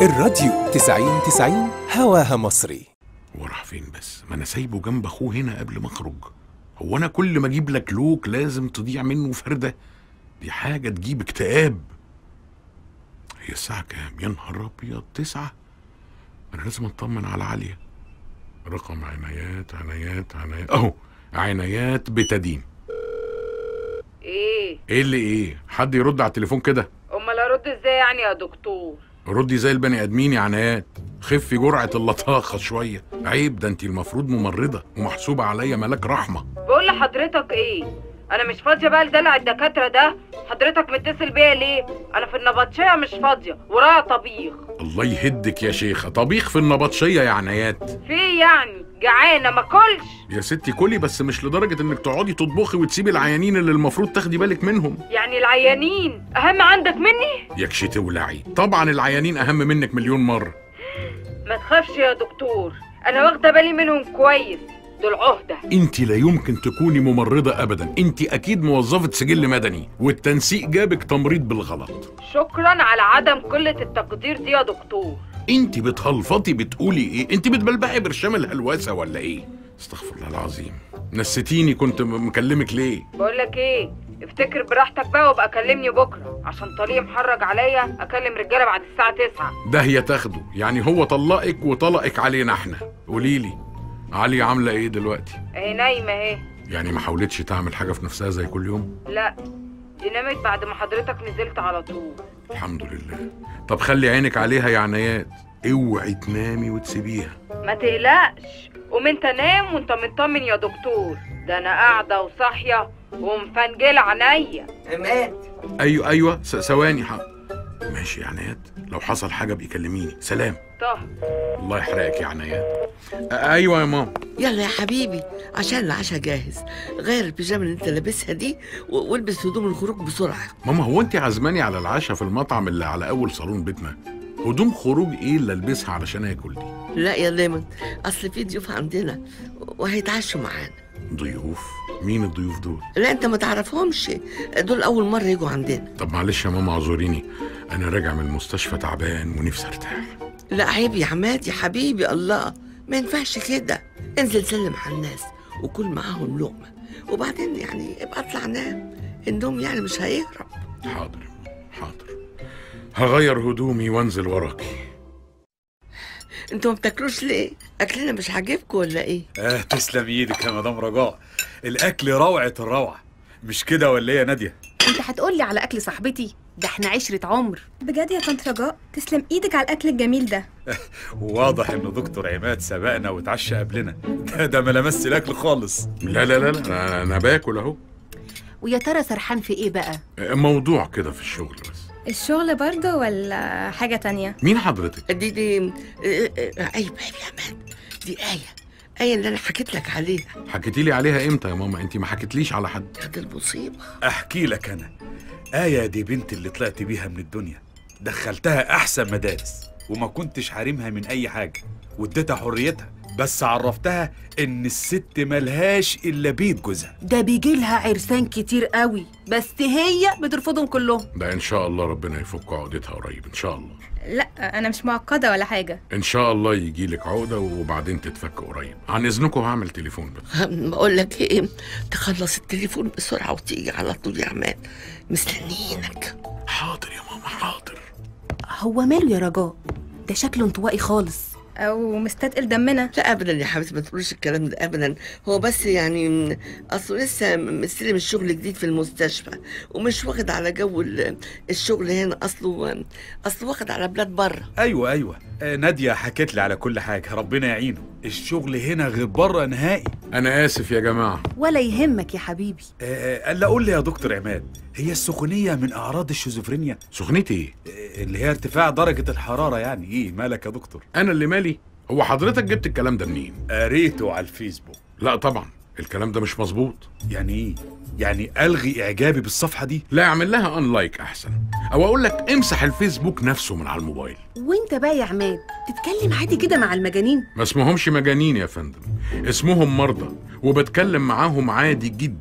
الراديو 90 90 هواها مصري وراح فين بس ما انا سايبه جنب اخوه هنا قبل ما اخرج هو انا كل ما اجيب لك لوك لازم تضيع منه فرده دي حاجه تجيب اكتئاب هي الساعه كام يا نهار ابيض تسعة انا لازم اطمن على عليا رقم عنايات عنايات عنايات اهو عنايات بتدين ايه ايه اللي ايه حد يرد على التليفون كده امال ارد ازاي يعني يا دكتور ردي زي البني ادمين يا عنايات خفي جرعه اللطاخه شويه عيب ده انت المفروض ممرضه ومحسوبه عليا ملاك رحمه بقول لحضرتك ايه انا مش فاضيه بقى لدلع الدكاتره ده حضرتك متصل بيا ليه انا في النبطشيه مش فاضيه ورايا طبيخ الله يهدك يا شيخه طبيخ في النبطشيه يا عنايات في إيه يعني جعانه ما كلش يا ستي كلي بس مش لدرجه انك تقعدي تطبخي وتسيبي العيانين اللي المفروض تاخدي بالك منهم يعني العيانين اهم عندك مني يكشي تولعي طبعا العيانين اهم منك مليون مره ما تخافش يا دكتور انا واخده بالي منهم كويس دول عهده انت لا يمكن تكوني ممرضه ابدا انت اكيد موظفه سجل مدني والتنسيق جابك تمريض بالغلط شكرا على عدم قله التقدير دي يا دكتور انت بتهلفطي بتقولي ايه انت بتبلبعي برشام الهلوسه ولا ايه استغفر الله العظيم نسيتيني كنت م- مكلمك ليه بقول لك ايه افتكر براحتك بقى وابقى كلمني بكره عشان طليق محرج عليا اكلم رجاله بعد الساعه 9 ده هي تاخده يعني هو طلقك وطلقك علينا احنا قوليلي علي عامله ايه دلوقتي اهي نايمه اهي يعني ما حاولتش تعمل حاجه في نفسها زي كل يوم لا دي نامت بعد ما حضرتك نزلت على طول الحمد لله طب خلي عينك عليها يا عنايات اوعي تنامي وتسيبيها ما تقلقش قوم انت نام وانت مطمن يا دكتور ده انا قاعده وصاحيه ومفنجله عينيا عماد ايوه ايوه س- ثواني ح... ماشي يا عنايات لو حصل حاجه بيكلميني سلام طه الله يحرقك يا عنايات أ- ايوه يا ماما يلا يا حبيبي عشان العشاء جاهز غير البيجامه اللي انت لابسها دي و- والبس هدوم الخروج بسرعه ماما هو انت عزماني على العشاء في المطعم اللي على اول صالون بيتنا هدوم خروج ايه اللي البسها علشان اكل دي لا يا ليمون اصل في ضيوف عندنا وهيتعشوا معانا ضيوف مين الضيوف دول لا انت ما تعرفهمش دول اول مره يجوا عندنا طب معلش يا ماما اعذريني انا راجع من المستشفى تعبان ونفسي ارتاح لا عيب يا عماد يا حبيبي الله ما ينفعش كده انزل سلم على الناس وكل معاهم لقمه وبعدين يعني ابقى اطلع نام النوم يعني مش هيهرب حاضر يا ماما حاضر هغير هدومي وانزل وراكي انتوا ما بتاكلوش ليه اكلنا مش عاجبكم ولا ايه اه تسلم ايدك يا مدام رجاء الاكل روعه الروعه مش كده ولا ايه يا ناديه انت هتقولي على اكل صاحبتي ده احنا عشرة عمر بجد يا طنط رجاء تسلم ايدك على الاكل الجميل ده واضح ان دكتور عماد سبقنا واتعشى قبلنا ده, ده ما لمس الاكل خالص لا لا لا, لا انا, أنا باكل اهو ويا ترى سرحان في ايه بقى موضوع كده في الشغل بس الشغل برضه ولا حاجة تانية مين حضرتك دي دي اه، اه، عيب عيب يا عماد دي آية آية اللي أنا حكيت لك عليها حكيتي لي عليها امتى يا ماما انت ما حكيتليش على حد كانت المصيبة احكي لك انا ايه دي بنت اللي طلعت بيها من الدنيا دخلتها احسن مدارس وما كنتش حارمها من اي حاجه واديتها حريتها بس عرفتها ان الست ملهاش الا بيت جوزها ده بيجي لها عرسان كتير قوي بس هي بترفضهم كلهم ده ان شاء الله ربنا يفك عقدتها قريب ان شاء الله لا انا مش معقدة ولا حاجة ان شاء الله يجي لك عقده وبعدين تتفك قريب عن اذنكم هعمل تليفون بس بقول لك إيه تخلص التليفون بسرعة وتيجي على طول يا عماد مستنيينك حاضر يا ماما حاضر هو ماله يا رجاء ده شكله انطوائي خالص او مستتقل دمنا لا ابدا يا حبيبتي ما تقوليش الكلام ده ابدا هو بس يعني م- اصله لسه مستلم الشغل جديد في المستشفى ومش واخد على جو ال- الشغل هنا اصله اصله واخد على بلاد بره ايوه ايوه آه، ناديه حكت لي على كل حاجه ربنا يعينه الشغل هنا غير بره نهائي انا اسف يا جماعه ولا يهمك يا حبيبي آه، قال قول لي يا دكتور عماد هي السخونيه من اعراض الشيزوفرينيا سخنتي ايه آه، اللي هي ارتفاع درجه الحراره يعني ايه مالك يا دكتور انا اللي مالي هو حضرتك جبت الكلام ده منين قريته على الفيسبوك لا طبعا الكلام ده مش مظبوط يعني ايه يعني الغي اعجابي بالصفحه دي لا اعمل لها انلايك احسن او اقول لك امسح الفيسبوك نفسه من على الموبايل وانت بقى يا عماد تتكلم عادي كده مع المجانين ما اسمهمش مجانين يا فندم اسمهم مرضى وبتكلم معاهم عادي جدا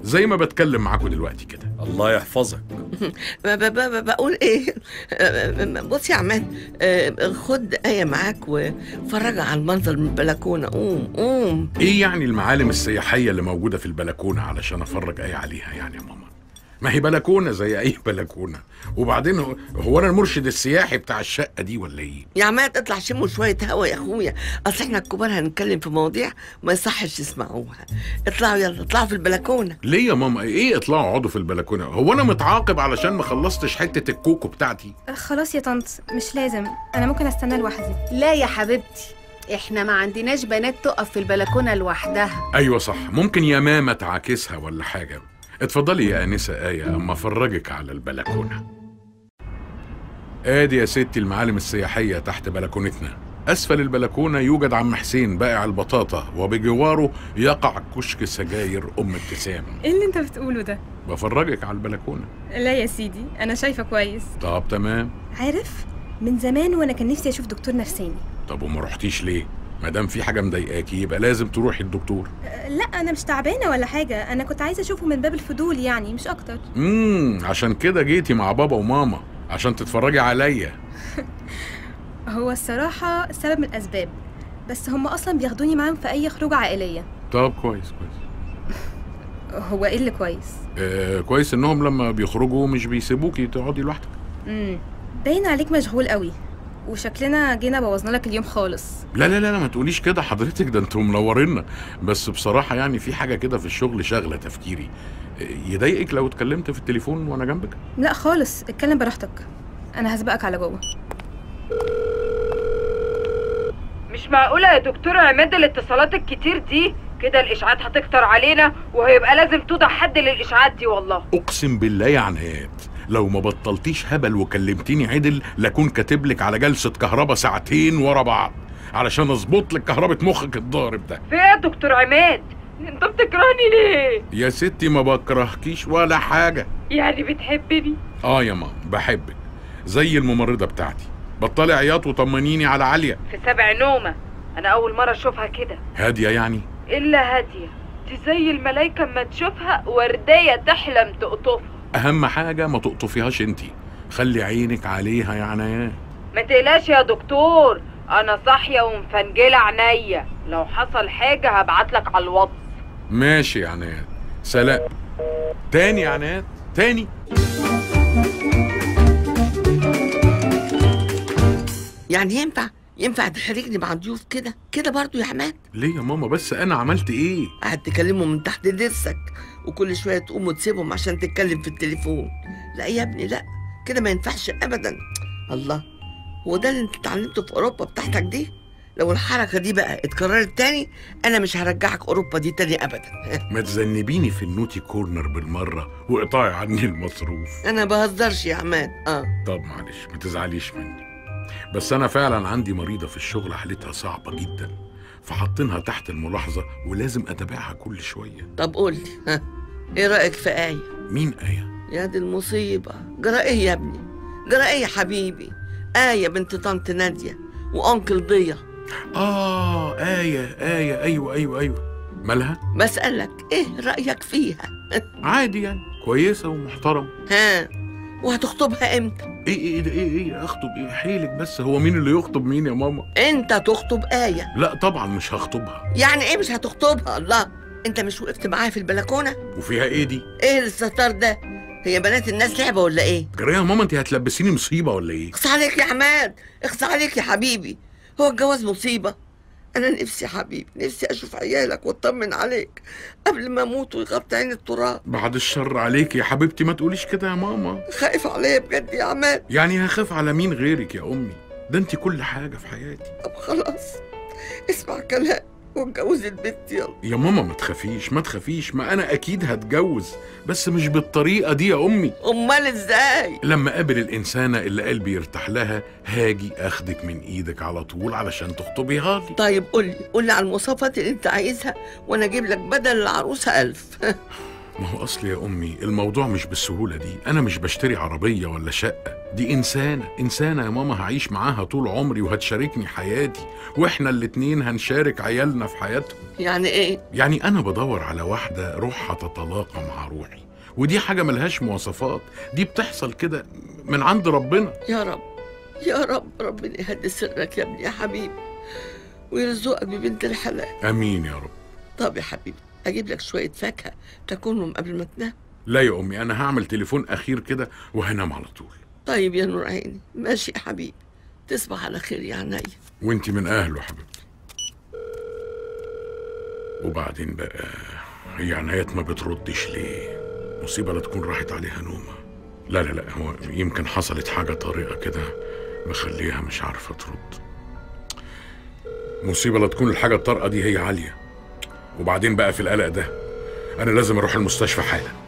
زي ما بتكلم معاكم دلوقتي كده الله يحفظك ب- ب- ب- بقول ايه آه، بص يا عماد آه، خد آية معاك وفرجها على المنظر من البلكونة قوم قوم ايه يعني المعالم السياحيه اللي موجوده في البلكونه علشان افرج اي عليها يعني يا ماما ما هي بلكونه زي اي بلكونه وبعدين هو- هو انا المرشد السياحي بتاع الشقه دي ولا ايه يا عماد اطلع شموا شوية هوا يا اخويا اصل احنا الكبار هنتكلم في مواضيع ما يصحش يسمعوها اطلعوا يلا اطلعوا في البلكونة ليه يا ماما ايه اطلعوا اقعدوا في البلكونه هو انا متعاقب علشان ما خلصتش حته الكوكو بتاعتي آه، خلاص يا طنط مش لازم انا ممكن استنى لوحدي لا يا حبيبتي احنا ما عندناش بنات تقف في البلكونه لوحدها ايوه صح ممكن يا ماما تعاكسها ولا حاجه اتفضلي يا انسه ايه اما افرجك على البلكونه ادي يا ستي المعالم السياحيه تحت بلكونتنا اسفل البلكونه يوجد عم حسين بائع البطاطا وبجواره يقع كشك سجاير ام ابتسام ايه اللي انت بتقوله ده بفرجك على البلكونه لا يا سيدي انا شايفه كويس طب تمام عارف من زمان وانا كان نفسي اشوف دكتور نفساني طب وما رحتيش ليه ما دام في حاجه مضايقاكي يبقى لازم تروحي الدكتور آه، لا انا مش تعبانه ولا حاجه انا كنت عايزه اشوفه من باب الفضول يعني مش اكتر امم عشان كده جيتي مع بابا وماما عشان تتفرجي عليا هو الصراحه سبب من الاسباب بس هم اصلا بياخدوني معاهم في اي خروجه عائليه طب كويس كويس هو ايه اللي كويس آه كويس انهم لما بيخرجوا مش بيسيبوكي تقعدي لوحدك امم باين عليك مشغول قوي وشكلنا جينا بوظنا لك اليوم خالص لا لا لا لا، ما تقوليش كده حضرتك ده انتوا منورينا بس بصراحه يعني في حاجه كده في الشغل شاغله تفكيري آه، يضايقك لو اتكلمت في التليفون وانا جنبك لا خالص اتكلم براحتك انا هسبقك على جوه مش معقولة يا دكتور عماد الاتصالات الكتير دي كده الإشاعات هتكتر علينا وهيبقى لازم توضع حد للإشاعات دي والله اقسم بالله يا عناد لو ما بطلتيش هبل وكلمتيني عدل لكون كاتب لك على جلسه كهرباء ساعتين ورا بعض علشان اظبط لك كهربة مخك الضارب ده في ايه يا دكتور عماد انت بتكرهني ليه يا ستي ما بكرهكيش ولا حاجه يعني بتحبني اه يا ماما بحبك زي الممرضه بتاعتي بطلي عياط وطمنيني على عليا في سبع نومة انا اول مرة اشوفها كده هاديه يعني الا هادية دي زي الملايكة اما تشوفها وردية تحلم تقطفها اهم حاجه ما تقطفيهاش انتي خلي عينك عليها يا عنايات ما تقلقش يا دكتور انا صاحية ومفنجلة عينيا لو حصل حاجة هبعتلك على الواتس ماشي يا عناد سلام تاني يا عناد تاني يعني ينفع ينفع تحرجني مع الضيوف كده كده برضو يا عماد ليه يا ماما بس انا عملت ايه قاعد تكلمه من تحت ضرسك وكل شويه تقوم وتسيبهم عشان تتكلم في التليفون لا يا ابني لا كده ما ينفعش ابدا الله هو ده اللي انت اتعلمته في اوروبا بتاعتك دي لو الحركه دي بقى اتكررت تاني انا مش هرجعك اوروبا دي تاني ابدا ما تذنبيني في النوتي كورنر بالمره واقطعي عني المصروف انا بهزرش يا عماد اه طب معلش ما تزعليش مني بس انا فعلا عندي مريضه في الشغل حالتها صعبه جدا فحاطينها تحت الملاحظه ولازم اتابعها كل شويه طب قول لي ها ايه رايك في ايه مين ايه يا دي المصيبه جرى ايه يا ابني جرى ايه يا حبيبي ايه بنت طنط ناديه وانكل ضيا اه ايه ايه ايوه ايوه ايوه مالها بسألك ايه رأيك فيها عادي يعني كويسه ومحترمه ها وهتخطبها امتى ايه ايه ده ايه ايه اخطب ايه حيلك بس هو مين اللي يخطب مين يا ماما انت تخطب آية لا طبعا مش هخطبها يعني ايه مش هتخطبها الله انت مش وقفت معاها في البلكونة وفيها ايه دي ايه الستار ده هي بنات الناس لعبة ولا ايه جرى يا ماما انت هتلبسيني مصيبه ولا ايه اخص عليك يا عماد اخص عليك يا حبيبي هو الجواز مصيبة انا نفسي يا حبيبي نفسي اشوف عيالك واطمن عليك قبل ما اموت ويغطي عين التراب بعد الشر عليك يا حبيبتي ما تقوليش كده يا ماما خايف عليا بجد يا عماد يعني هخاف على مين غيرك يا امي ده انت كل حاجه في حياتي طب خلاص اسمع كلام واتجوز البنت يلا يا ماما ما تخافيش ما تخافيش ما انا اكيد هتجوز بس مش بالطريقه دي يا امي امال ازاي لما اقابل الانسانه اللي قلبي يرتاح لها هاجي اخدك من ايدك على طول علشان تخطبيها لي طيب قولي قولي على المواصفات اللي انت عايزها وانا اجيب لك بدل العروسه ألف ما هو اصل يا امي الموضوع مش بالسهوله دي انا مش بشتري عربيه ولا شقه دي انسانه انسانه يا ماما هعيش معاها طول عمري وهتشاركني حياتي واحنا الاتنين هنشارك عيالنا في حياتهم يعني ايه يعني انا بدور على واحده روحها تتلاقى مع روحي ودي حاجه ملهاش مواصفات دي بتحصل كده من عند ربنا يا رب يا رب ربنا يهدي سرك يا ابني يا حبيبي ويرزقك ببنت الحلال امين يا رب طب يا حبيبي اجيب لك شويه فاكهه تاكلهم قبل ما تنام لا يا امي انا هعمل تليفون اخير كده وهنام على طول طيب يا نور عيني ماشي يا حبيبي تصبح على خير يا عينيا وانت من اهله حبيبتي وبعدين بقى هي عنايات ما بتردش ليه مصيبه لا تكون راحت عليها نومه لا لا لا هو يمكن حصلت حاجه طارئه كده مخليها مش عارفه ترد مصيبه لا تكون الحاجه الطارئه دي هي عاليه وبعدين بقى في القلق ده انا لازم اروح المستشفى حالا